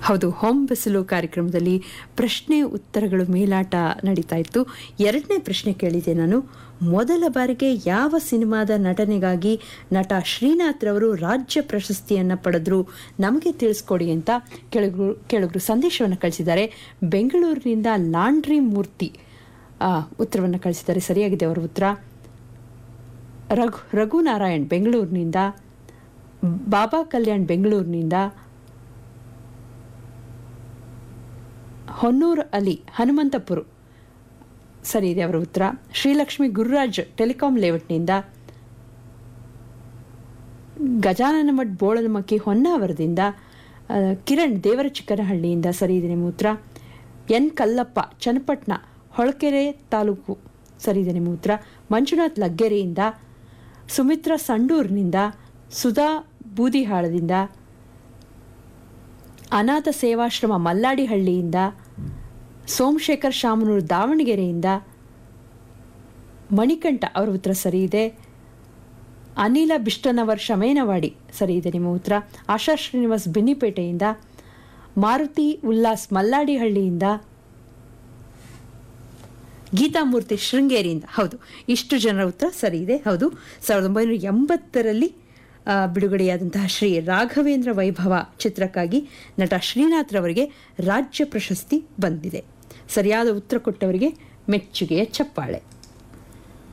ಹೌದು ಹೋಮ್ ಬಿಸಿಲು ಕಾರ್ಯಕ್ರಮದಲ್ಲಿ ಪ್ರಶ್ನೆ ಉತ್ತರಗಳು ಮೇಲಾಟ ನಡೀತಾ ಇತ್ತು ಎರಡನೇ ಪ್ರಶ್ನೆ ಕೇಳಿದೆ ನಾನು ಮೊದಲ ಬಾರಿಗೆ ಯಾವ ಸಿನಿಮಾದ ನಟನೆಗಾಗಿ ನಟ ಶ್ರೀನಾಥ್ ರವರು ರಾಜ್ಯ ಪ್ರಶಸ್ತಿಯನ್ನು ಪಡೆದ್ರು ನಮಗೆ ತಿಳಿಸ್ಕೊಡಿ ಅಂತ ಕೆಳಗರು ಕೆಳಗರು ಸಂದೇಶವನ್ನು ಕಳಿಸಿದ್ದಾರೆ ಬೆಂಗಳೂರಿನಿಂದ ಲಾಂಡ್ರಿ ಮೂರ್ತಿ ಆ, ಉತ್ತರವನ್ನು ಕಳಿಸಿದ್ದಾರೆ ಸರಿಯಾಗಿದೆ ಅವರ ಉತ್ತರ ರಘು ರಘುನಾರಾಯಣ್ ಬೆಂಗಳೂರಿನಿಂದ ಬಾಬಾ ಕಲ್ಯಾಣ್ ಬೆಂಗಳೂರಿನಿಂದ ಹೊನ್ನೂರು ಅಲಿ ಹನುಮಂತಪುರ ಸರಿ ಇದೆ ಅವರ ಉತ್ತರ ಶ್ರೀಲಕ್ಷ್ಮಿ ಗುರುರಾಜ್ ಟೆಲಿಕಾಂ ಲೇಔಟ್ನಿಂದ ಗಜಾನನ ಮಠ್ ಬೋಳನಮಕ್ಕಿ ಹೊನ್ನಾವರದಿಂದ ಆ, ಕಿರಣ್ ದೇವರ ಚಿಕ್ಕನಹಳ್ಳಿಯಿಂದ ಸರಿ ಇದೆ ನಿಮ್ಮ ಉತ್ತರ ಎನ್ ಕಲ್ಲಪ್ಪ ಚನ್ನಪಟ್ಟಣ ಹೊಳಕೆರೆ ತಾಲೂಕು ಸರಿ ಇದೆ ನಿಮ್ಮ ಉತ್ತರ ಮಂಜುನಾಥ್ ಲಗ್ಗೆರೆಯಿಂದ ಸುಮಿತ್ರಾ ಸಂಡೂರಿನಿಂದ ಸುಧಾ ಬೂದಿಹಾಳದಿಂದ ಅನಾಥ ಸೇವಾಶ್ರಮ ಮಲ್ಲಾಡಿಹಳ್ಳಿಯಿಂದ ಸೋಮಶೇಖರ್ ಶಾಮನೂರು ದಾವಣಗೆರೆಯಿಂದ ಮಣಿಕಂಠ ಅವರ ಉತ್ತರ ಸರಿ ಇದೆ ಅನಿಲ ಬಿಷ್ಟನವರ್ ಶಮೇನವಾಡಿ ಸರಿ ಇದೆ ನಿಮ್ಮ ಉತ್ತರ ಆಶಾ ಶ್ರೀನಿವಾಸ್ ಬೆನ್ನಿಪೇಟೆಯಿಂದ ಮಾರುತಿ ಉಲ್ಲಾಸ್ ಮಲ್ಲಾಡಿಹಳ್ಳಿಯಿಂದ ಗೀತಾಮೂರ್ತಿ ಶೃಂಗೇರಿಯಿಂದ ಹೌದು ಇಷ್ಟು ಜನರ ಉತ್ತರ ಸರಿ ಇದೆ ಹೌದು ಸಾವಿರದ ಒಂಬೈನೂರ ಎಂಬತ್ತರಲ್ಲಿ ಆ, ಬಿಡುಗಡೆಯಾದಂತಹ ಶ್ರೀ ರಾಘವೇಂದ್ರ ವೈಭವ ಚಿತ್ರಕ್ಕಾಗಿ ನಟ ಶ್ರೀನಾಥ್ ರವರಿಗೆ ರಾಜ್ಯ ಪ್ರಶಸ್ತಿ ಬಂದಿದೆ ಸರಿಯಾದ ಉತ್ತರ ಕೊಟ್ಟವರಿಗೆ ಮೆಚ್ಚುಗೆಯ ಚಪ್ಪಾಳೆ